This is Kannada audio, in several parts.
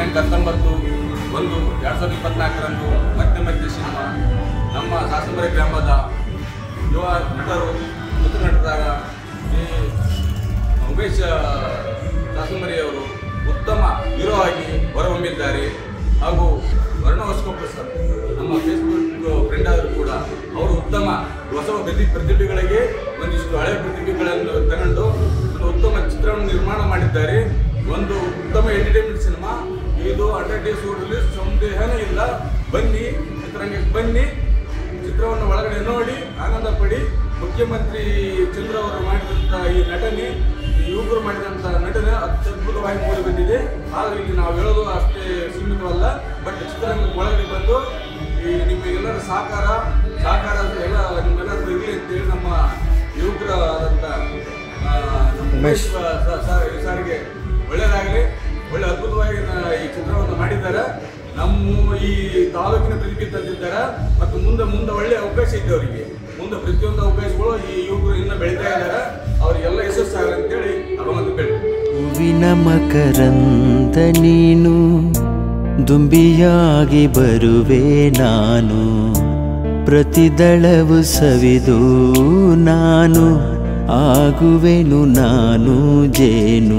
ದಿನಾಂಕ ಹತ್ತೊಂಬತ್ತು ಒಂದು ಎರಡು ಸಾವಿರದ ಇಪ್ಪತ್ನಾಲ್ಕರಂದು ಮತ್ತೆ ಮತ್ತೆ ಸಿನಿಮಾ ನಮ್ಮ ಸಾಸಂಬರಿ ಗ್ರಾಮದ ಯುವ ನಟರು ಮುತ್ತು ನಟರಾದ ಈ ಉಮೇಶ್ ಸಾಸಂಬರಿ ಅವರು ಉತ್ತಮ ಹೀರೋ ಆಗಿ ಹೊರಹೊಮ್ಮಿದ್ದಾರೆ ಹಾಗೂ ವರ್ಣ ಹೊಸಕೊಪ್ಪ ಸರ್ ನಮ್ಮ ಫೇಸ್ಬುಕ್ ಫ್ರೆಂಡ್ ಆದರೂ ಕೂಡ ಅವರು ಉತ್ತಮ ಹೊಸ ಪ್ರತಿ ಪ್ರತಿಭೆಗಳಿಗೆ ಒಂದಿಷ್ಟು ಹಳೆಯ ಪ್ರತಿಭೆಗಳನ್ನು ತಗೊಂಡು ಒಂದು ಉತ್ತಮ ಚಿತ್ರವನ್ನು ನಿರ್ಮಾಣ ಮಾಡಿದ್ದಾರೆ ಒಂದು ಉತ್ತಮ ಎಂಟರ್ಟೈನ್ಮೆಂಟ್ ಸಿನಿಮಾ ಇದು ಹಂಡ್ರೆಡ್ ಡೇಸ್ ರಿಲೀಸ್ ಸಂದೇಹನೇ ಇಲ್ಲ ಬನ್ನಿ ಚಿತ್ರರಂಗಕ್ಕೆ ಬನ್ನಿ ಚಿತ್ರವನ್ನು ಒಳಗಡೆ ನೋಡಿ ಆನಂದ ಪಡಿ ಮುಖ್ಯಮಂತ್ರಿ ಚಂದ್ರ ಅವರು ಮಾಡಿದಂಥ ಈ ನಟನೆ ಈ ಯುವಕರು ಮಾಡಿದಂಥ ನಟನೆ ಅತ್ಯದ್ಭುತವಾಗಿ ಮೂಡಿ ಬಂದಿದೆ ಆದರೆ ಇಲ್ಲಿ ನಾವು ಹೇಳೋದು ಅಷ್ಟೇ ಸೀಮಿತವಲ್ಲ ಬಟ್ ಚಿತ್ರರಂಗಕ್ಕೆ ಒಳಗಡೆ ಬಂದು ಈ ನಿಮಗೆಲ್ಲರ ಸಹಕಾರ ಸಹಕಾರ ಎಲ್ಲ ನಿಮ್ಮೆಲ್ಲರೂ ಇರಲಿ ಅಂತೇಳಿ ನಮ್ಮ ಯುವಕರಾದಂಥ ಆ, ನಮ್ಮ ಉಮೇಶ್ ಸ- ಸ- ಸಾರಿಗೆ ಒಳ್ಳೆಯದಾಗಲಿ ಒಳ್ಳೆ ಅದ್ಭುತವಾಗಿ ನ- ಈ ಚಿತ್ರವನ್ನು ಮಾಡಿದ್ದಾರೆ ನಮ್ಮ ಈ ತಾಲೂಕಿನ ಪ್ರತಿಭೆ ತಂದಿದ್ದಾರೆ ಮತ್ತು ಮುಂದೆ ಮುಂದೆ ಒಳ್ಳೆ ಅವಕಾಶ ಇದೆ ಅವರಿಗೆ ಮುಂದೆ ಪ್ರತಿಯೊಂದು ಅವಕಾಶಗಳು ಈ ಯುವಕರು ಇನ್ನೂ ಬೆಳೀತಾ ಇದ್ದಾರೆ ಅವರಿಗೆಲ್ಲ ಯಶಸ್ಸಾಗಲಿ ಅಂತೇಳಿ ಭಗವಂತ ಬೇಡ ಹೂವಿನ ಮಕರಂದ ನೀನು ದುಂಬಿಯಾಗಿ ಬರುವೆ ನಾನು ಪ್ರತಿದಳವು ಸವಿದು ನಾನು ಆಗುವೆನು ನಾನು ಜೇನು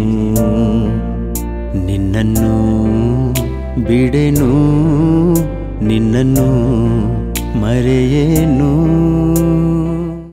ನಿನ್ನನ್ನು ಬಿಡೆನು ನಿನ್ನನ್ನು ಮರೆಯೇನು